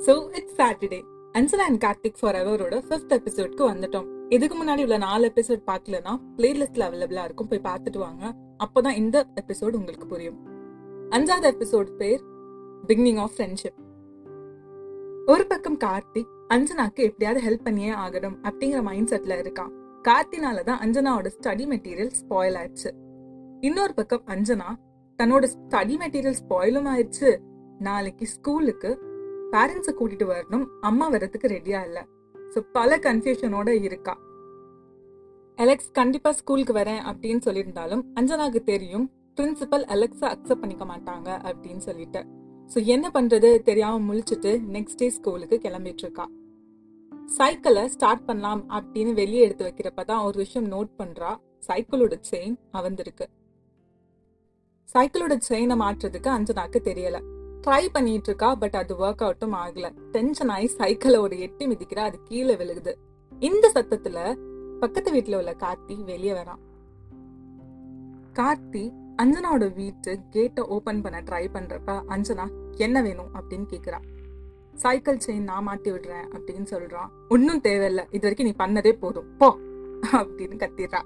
so it's Saturday Anjana and Karthik for எவரோட fifth எபிசோட்க்கு வந்துட்டோம் இதுக்கு முன்னாடி உள்ள நாலு எபிசோட் பார்க்கலனா பிளேலிஸ்ட்ல அவைலபிளா இருக்கும் போய் பார்த்துட்டு வாங்க அப்போதான் இந்த எபிசோட் உங்களுக்கு புரியும் அஞ்சாவது எபிசோட் பேர் பிகினிங் ஆஃப் ஃப்ரெண்ட்ஷிப் ஒரு பக்கம் கார்த்திக் அஞ்சனாக்கு எப்படியாவது ஹெல்ப் பண்ணியே ஆகணும் அப்படிங்கிற மைண்ட் செட்ல இருக்கான் கார்த்தினால தான் அஞ்சனாவோட ஸ்டடி மெட்டீரியல் ஸ்பாயில் ஆயிடுச்சு இன்னொரு பக்கம் அஞ்சனா தன்னோட ஸ்டடி மெட்டீரியல் ஸ்பாயிலும் ஆயிடுச்சு நாளைக்கு ஸ்கூலுக்கு பேரண்ட்ஸை கூட்டிட்டு வரணும் அம்மா வரதுக்கு ரெடியா இல்ல ஸோ பல கன்ஃபியூஷனோட இருக்கா அலெக்ஸ் கண்டிப்பா ஸ்கூலுக்கு வரேன் அப்படின்னு சொல்லியிருந்தாலும் அஞ்சனாக்கு தெரியும் பிரின்சிபல் அலெக்ஸை அக்செப்ட் பண்ணிக்க மாட்டாங்க அப்படின்னு சொல்லிட்டு ஸோ என்ன பண்றது தெரியாம முழிச்சிட்டு நெக்ஸ்ட் டே ஸ்கூலுக்கு கிளம்பிட்டு இருக்கா சைக்கிளை ஸ்டார்ட் பண்ணலாம் அப்படின்னு வெளியே எடுத்து வைக்கிறப்ப தான் ஒரு விஷயம் நோட் பண்றா சைக்கிளோட செயின் அவந்திருக்கு சைக்கிளோட செயினை மாற்றுறதுக்கு அஞ்சனாக்கு தெரியல ட்ரை பண்ணிட்டு இருக்கா பட் அது ஒர்க் அவுட்டும் ஆகல டென்ஷன் ஆகி சைக்கிளை ஒரு எட்டி மிதிக்கிறா அது கீழே விழுகுது இந்த சத்தத்துல பக்கத்து வீட்டுல உள்ள கார்த்தி வெளியே வரான் கார்த்தி அஞ்சனாவோட வீட்டு கேட்டை ஓபன் பண்ண ட்ரை பண்றப்ப அஞ்சனா என்ன வேணும் அப்படின்னு கேக்குறா சைக்கிள் செயின் நான் மாட்டி விடுறேன் அப்படின்னு சொல்றான் ஒன்னும் தேவையில்ல இது வரைக்கும் நீ பண்ணதே போதும் போ அப்படின்னு கத்திடுறா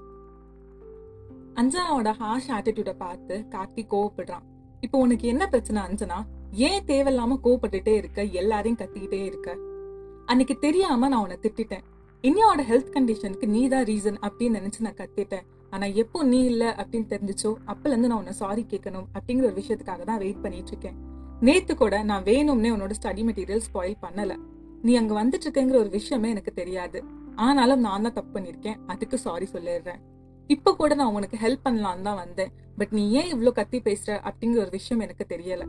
அஞ்சனாவோட ஹாஷ் ஆட்டிடியூட பார்த்து கார்த்தி கோவப்படுறான் இப்போ உனக்கு என்ன பிரச்சனை அஞ்சனா ஏன் தேவையில்லாம கோவப்பட்டுட்டே இருக்க எல்லாரையும் கத்திக்கிட்டே இருக்க அன்னைக்கு தெரியாம நான் உன்னை திட்டிட்டேன் இனியாவோட ஹெல்த் கண்டிஷனுக்கு நீ தான் ரீசன் அப்படின்னு நினைச்சு நான் கத்திட்டேன் ஆனா எப்போ நீ இல்ல அப்படின்னு தெரிஞ்சுச்சோ அப்பல இருந்து நான் உன்னை சாரி கேட்கணும் அப்படிங்கிற ஒரு விஷயத்துக்காக தான் வெயிட் பண்ணிட்டு இருக்கேன் நேத்து கூட நான் வேணும்னே உன்னோட ஸ்டடி மெட்டீரியல் ஸ்பாயில் பண்ணல நீ அங்க வந்துட்டு இருக்கங்கிற ஒரு விஷயமே எனக்கு தெரியாது ஆனாலும் நான் தான் தப்பு பண்ணிருக்கேன் அதுக்கு சாரி சொல்லிடுறேன் இப்ப கூட நான் உனக்கு ஹெல்ப் பண்ணலான்னு தான் வந்தேன் பட் நீ ஏன் இவ்ளோ கத்தி பேசுற அப்படிங்கிற ஒரு விஷயம் எனக்கு தெரியல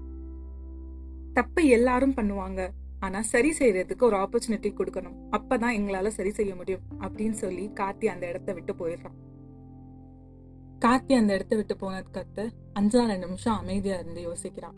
தப்பு எல்லாரும் பண்ணுவாங்க ஆனா சரி செய்யறதுக்கு ஒரு ஆப்பர்ச்சுனிட்டி கொடுக்கணும் அப்பதான் எங்களால சரி செய்ய முடியும் அப்படின்னு சொல்லி கார்த்தி அந்த இடத்த விட்டு போயிடுறான் கார்த்தி அந்த இடத்த விட்டு போனதுக்கு அடுத்து அஞ்சாறு ரெண்டு நிமிஷம் அமைதியா இருந்து யோசிக்கிறான்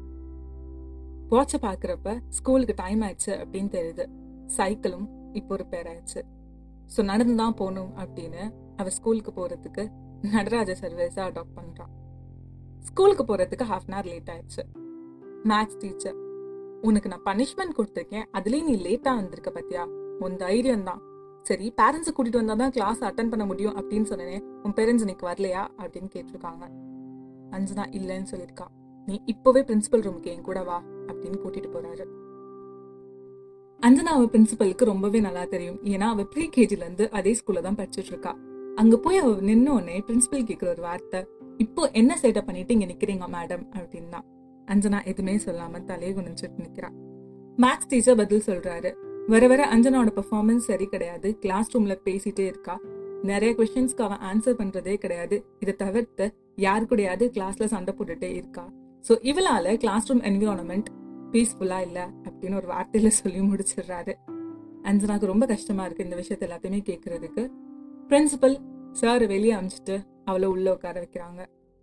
வாட்ச பாக்குறப்ப ஸ்கூலுக்கு டைம் ஆயிடுச்சு அப்படின்னு தெரியுது சைக்கிளும் இப்போ ரிப்பேர் ஆயிடுச்சு ஸோ நடந்துதான் போகணும் அப்படின்னு அவ ஸ்கூலுக்கு போறதுக்கு நடராஜ சர்வீஸை அடாப்ட் பண்றான் ஸ்கூலுக்கு போறதுக்கு ஹாஃப் அன் ஹவர் லேட் ஆயிடுச்சு மேக்ஸ் டீச்சர் உனக்கு நான் பனிஷ்மெண்ட் கொடுத்துருக்கேன் அதுலயும் நீ லேட்டா வந்திருக்க பத்தியா உன் தைரியம் தான் சரி பேரண்ட்ஸை கூட்டிட்டு வந்தா தான் கிளாஸ் அட்டன் பண்ண முடியும் அப்படின்னு சொன்னேன் உன் பேரண்ட்ஸ் இன்னைக்கு வரலையா அப்படின்னு கேட்டிருக்காங்க அஞ்சனா இல்லைன்னு சொல்லியிருக்கா நீ இப்பவே பிரின்சிபல் ரூமுக்கு என் கூட வா அப்படின்னு கூட்டிட்டு போறாரு அஞ்சனா அவ பிரின்சிபலுக்கு ரொம்பவே நல்லா தெரியும் ஏன்னா அவ ப்ரீ கேஜில இருந்து அதே ஸ்கூல்ல தான் படிச்சுட்டு இருக்கா அங்க போய் அவ நின்ன உடனே பிரின்சிபல் கேக்குற ஒரு வார்த்தை இப்போ என்ன சேட்டை பண்ணிட்டு இங்க நிக்கிறீங்க மேடம் அப்படின்னா அஞ்சனா எதுவுமே சொல்லாம தலையை குனிஞ்சிட்டு நிக்கிறா மேக்ஸ் டீச்சர் பதில் சொல்றாரு வர வர அஞ்சனாவோட பெர்ஃபார்மன்ஸ் சரி கிடையாது கிளாஸ் ரூம்ல பேசிட்டே இருக்கா நிறைய கொஸ்டின்ஸ்க்கு அவன் ஆன்சர் பண்றதே கிடையாது இதை தவிர்த்து யாரு கூடயாவது கிளாஸ்ல சண்டை போட்டுட்டே இருக்கா ஸோ இவளால கிளாஸ் ரூம் என்விரான்மெண்ட் பீஸ்ஃபுல்லா இல்ல அப்படின்னு ஒரு வார்த்தையில சொல்லி முடிச்சிடுறாரு அஞ்சனாக்கு ரொம்ப கஷ்டமா இருக்கு இந்த விஷயத்த எல்லாத்தையுமே கேட்கறதுக்கு பிரின்சிபல் சார் வெளியே அமிச்சிட்டு அவளை உள்ள உட்கார வைக்கிறாங்க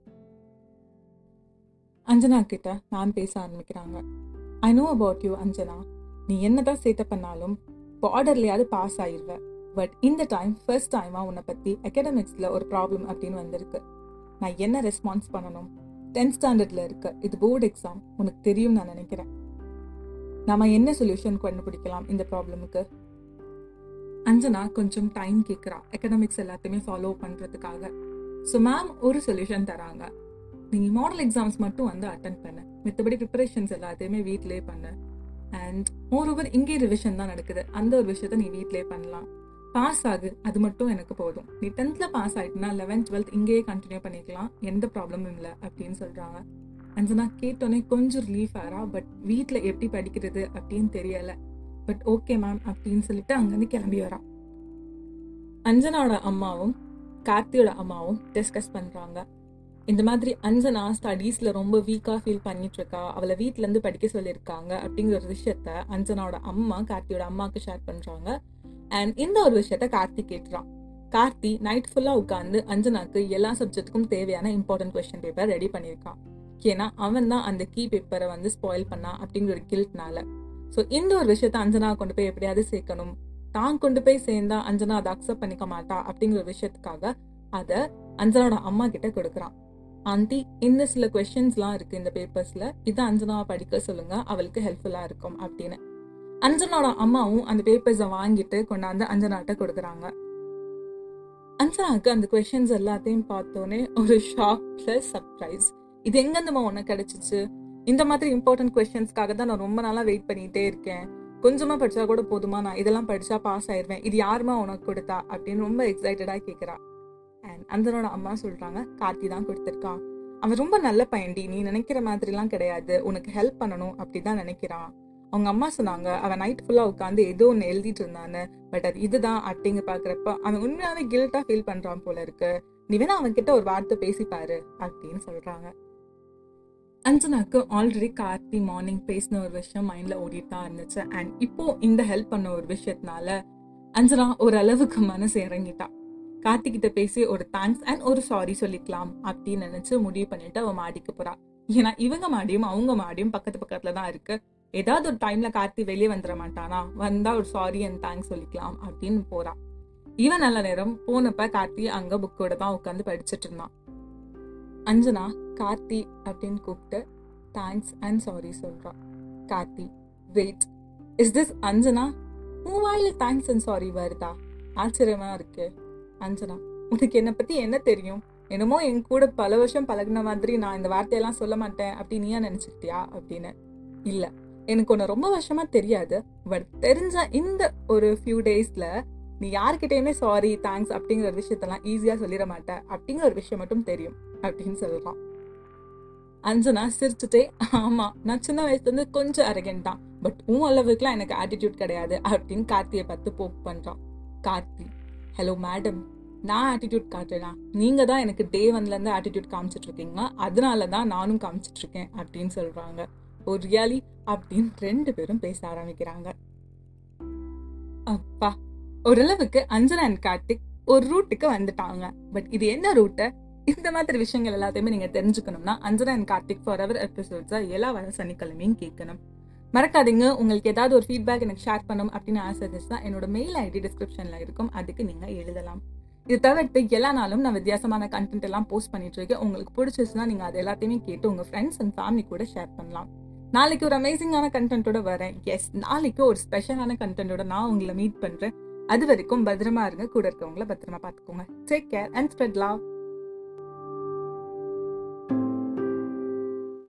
அஞ்சனா கிட்ட மேம் பேச ஆரம்பிக்கிறாங்க I know about you Anjana நீ என்னதான் சேட்டை பண்ணாலும் பார்டர்லயாவது பாஸ் ஆயிருவ பட் இந்த டைம் ஃபர்ஸ்ட் டைமா உன்னை பத்தி அகாடமிக்ஸ்ல ஒரு ப்ராப்ளம் அப்படின்னு வந்திருக்கு நான் என்ன ரெஸ்பான்ஸ் பண்ணணும் டென்த் ஸ்டாண்டர்ட்ல இருக்க இது போர்டு எக்ஸாம் உனக்கு தெரியும் நான் நினைக்கிறேன் நாம என்ன சொல்யூஷன் கண்டுபிடிக்கலாம் இந்த ப்ராப்ளமுக்கு அஞ்சனா கொஞ்சம் டைம் கேட்குறா அகாடமிக்ஸ் எல்லாத்தையுமே ஃபாலோ பண்றதுக்காக ஸோ மேம் ஒரு சொல்யூஷன் தராங்க நீ மாடல் எக்ஸாம்ஸ் மட்டும் வந்து அட்டன் பண்ணு மித்தபடி ப்ரிப்பரேஷன்ஸ் எல்லாத்தையுமே வீட்லயே பண்ணு அண்ட் மோர் ஓவர் இங்கே ரிவிஷன் தான் நடக்குது அந்த ஒரு விஷயத்த நீ வீட்லயே பண்ணலாம் பாஸ் ஆகு அது மட்டும் எனக்கு போதும் நீ டென்த்ல பாஸ் ஆயிட்டுனா லெவன்த் டுவெல்த் இங்கேயே கண்டினியூ பண்ணிக்கலாம் எந்த ப்ராப்ளமும் இல்லை அப்படின்னு சொல்றாங்க அஞ்சனா கேட்டோன்னே கொஞ்சம் ரிலீஃப் ஆறா பட் வீட்டில் எப்படி படிக்கிறது அப்படின்னு தெரியல பட் ஓகே மேம் அப்படின்னு சொல்லிட்டு அங்கேருந்து கிளம்பி வரா அஞ்சனாவோட அம்மாவும் கார்த்தியோட அம்மாவும் டிஸ்கஸ் பண்றாங்க இந்த மாதிரி அஞ்சனா ஸ்டடீஸ்ல ரொம்ப வீக்கா ஃபீல் பண்ணிட்டு இருக்கா அவளை வீட்ல இருந்து படிக்க சொல்லியிருக்காங்க அப்படிங்கிற ஒரு விஷயத்த அஞ்சனாவோட அம்மா கார்த்தியோட அம்மாவுக்கு ஷேர் பண்றாங்க அண்ட் இந்த ஒரு விஷயத்த கார்த்தி கேட்டுறான் கார்த்தி நைட் ஃபுல்லா உட்காந்து அஞ்சனாக்கு எல்லா சப்ஜெக்ட்டுக்கும் தேவையான இம்பார்ட்டன்ட் கொஸ்டின் பேப்பர் ரெடி பண்ணியிருக்கான் ஏன்னா அவன் தான் அந்த கீ பேப்பரை வந்து ஸ்பாயில் பண்ணா அப்படிங்கிற ஒரு கில்ட்னால ஸோ இந்த ஒரு விஷயத்த அஞ்சனா கொண்டு போய் எப்படியாவது சேர்க்கணும் தான் கொண்டு போய் சேர்ந்தா அஞ்சனா அதை அக்செப்ட் பண்ணிக்க மாட்டா அப்படிங்கிற ஒரு விஷயத்துக்காக அதை அஞ்சனாவோட அம்மா கிட்ட கொடுக்குறான் ஆண்டி இந்த சில கொஷின்ஸ்லாம் இருக்கு இந்த பேப்பர்ஸ்ல இதை அஞ்சனாவை படிக்க சொல்லுங்க அவளுக்கு ஹெல்ப்ஃபுல்லா இருக்கும் அப்படின்னு அஞ்சனாவோட அம்மாவும் அந்த பேப்பர்ஸை வாங்கிட்டு கொண்டாந்து அஞ்சனாட்ட கொடுக்குறாங்க அஞ்சனாவுக்கு அந்த கொஷின்ஸ் எல்லாத்தையும் பார்த்தோன்னே ஒரு ஷாக் பிளஸ் சர்ப்ரைஸ் இது எங்கேருந்துமா உனக்கு கிடைச்சிச்சு இந்த மாதிரி இம்பார்ட்டன்ட் கொஸ்டின்ஸ்க்காக தான் நான் ரொம்ப நாளா வெயிட் பண்ணிட்டே இருக்கேன் கொஞ்சமா படிச்சா கூட போதுமா நான் இதெல்லாம் படிச்சா பாஸ் ஆயிருவேன் இது யாருமா உனக்கு கொடுத்தா அப்படின்னு ரொம்ப எக்ஸைட்டடா கேக்குறா அண்ட் அந்தனோட அம்மா சொல்றாங்க கார்த்தி தான் கொடுத்துருக்கான் அவன் ரொம்ப நல்ல பையன்டி நீ நினைக்கிற மாதிரிலாம் கிடையாது உனக்கு ஹெல்ப் பண்ணணும் அப்படிதான் நினைக்கிறான் அவங்க அம்மா சொன்னாங்க அவன் நைட் ஃபுல்லா உட்காந்து ஏதோ ஒன்று எழுதிட்டு இருந்தான்னு பட் அது இதுதான் அட்டிங்க பாக்குறப்ப அவன் உண்மையாவே கில்ட்டா ஃபீல் பண்றான் போல இருக்கு நீ வேணா அவன் கிட்ட ஒரு வார்த்தை பேசிப்பாரு அப்படின்னு சொல்றாங்க அஞ்சனாக்கு ஆல்ரெடி கார்த்தி மார்னிங் பேசின ஒரு விஷயம் மைண்ட்ல ஓடிட்டு தான் இருந்துச்சு அண்ட் இப்போ இந்த ஹெல்ப் பண்ண ஒரு விஷயத்தினால அஞ்சனா ஓரளவுக்கு மனசு இறங்கிட்டா கார்த்தி கிட்ட பேசி ஒரு தேங்க்ஸ் அண்ட் ஒரு சாரி சொல்லிக்கலாம் அப்படின்னு நினைச்சு முடிவு பண்ணிட்டு அவ மாடிக்கு போறா ஏன்னா இவங்க மாடியும் அவங்க மாடியும் பக்கத்து பக்கத்துல தான் இருக்கு ஏதாவது ஒரு டைம்ல கார்த்தி வெளியே வந்துட மாட்டானா வந்தா ஒரு சாரி அண்ட் தேங்க்ஸ் சொல்லிக்கலாம் அப்படின்னு போறா இவன் நல்ல நேரம் போனப்ப கார்த்தி அங்க புக்கோட தான் உட்காந்து படிச்சிட்டு இருந்தான் அஞ்சனா கார்த்தி அப்படின்னு கூப்பிட்டு தேங்க்ஸ் அண்ட் சாரி சொல்றா Karthi wait is this Anjana உன் வாயில தேங்க்ஸ் அண்ட் சாரி வருதா ஆச்சரியமா இருக்கு அஞ்சனா உனக்கு என்னை பத்தி என்ன தெரியும் என்னமோ என் கூட பல வருஷம் பழகுன மாதிரி நான் இந்த வார்த்தையெல்லாம் சொல்ல மாட்டேன் அப்படின்னு நீயா நினைச்சுக்கிட்டியா அப்படின்னு இல்ல எனக்கு உன்னை ரொம்ப வருஷமா தெரியாது பட் தெரிஞ்ச இந்த ஒரு ஃபியூ டேஸ்ல நீ யார்கிட்டயுமே சாரி தேங்க்ஸ் அப்படிங்கிற ஒரு விஷயத்தெல்லாம் ஈஸியா சொல்லிட மாட்ட அப்படிங்கிற ஒரு விஷயம் மட்டும் தெரியும் அப்படின்னு சொல்றான் அஞ்சனா சிரிச்சுட்டே ஆமா நான் சின்ன வயசுல இருந்து கொஞ்சம் அரகன் தான் பட் உன் அளவுக்குலாம் எனக்கு ஆட்டிடியூட் கிடையாது அப்படின்னு கார்த்தியை பார்த்து போக் பண்றான் கார்த்தி ஹலோ மேடம் நான் ஆட்டிடியூட் காட்டுறேனா நீங்க தான் எனக்கு டே ஒன்ல இருந்து ஆட்டிடியூட் காமிச்சிட்டு இருக்கீங்க அதனால தான் நானும் காமிச்சிட்டு இருக்கேன் அப்படின்னு சொல்றாங்க ஒரு ரியாலி அப்படின்னு ரெண்டு பேரும் பேச ஆரம்பிக்கிறாங்க அப்பா ஓரளவுக்கு அஞ்சனா அண்ட் கார்த்திக் ஒரு ரூட்டுக்கு வந்துட்டாங்க பட் இது என்ன ரூட்டு இந்த மாதிரி விஷயங்கள் எல்லாத்தையுமே நீங்க தெரிஞ்சுக்கணும்னா Anjana and Karthik for our எபிசோட்ஸை எல்லா வர சனிக்கிழமையும் கேட்கணும் மறக்காதீங்க உங்களுக்கு ஏதாவது ஒரு ஃபீட்பேக் எனக்கு ஷேர் பண்ணணும் அப்படின்னு ஆசை இருந்துச்சுன்னா என்னோட மெயில் ஐடி டிஸ்கிரிப்ஷன்ல இருக்கும் அதுக்கு நீங்க எழுதலாம் இது தவிர்த்து எல்லா நாளும் நான் வித்தியாசமான கண்டென்ட் எல்லாம் போஸ்ட் பண்ணிட்டு இருக்கேன் உங்களுக்கு பிடிச்சிச்சுன்னா நீங்க அது எல்லாத்தையுமே கேட்டு உங்க ஃப்ரெண்ட்ஸ் அண்ட் ஃபேமிலி கூட ஷேர் பண்ணலாம் நாளைக்கு ஒரு அமேசிங்கான கண்டென்ட்டோட வரேன் எஸ் நாளைக்கு ஒரு ஸ்பெஷலான கண்டென்ட்டோட நான் உங்களை மீட் பண்றேன் அது வரைக்கும் பத்திரமா இருங்க கூட இருக்கவங்கள பத்திரமா பார்த்துக்கோங்க take care and spread love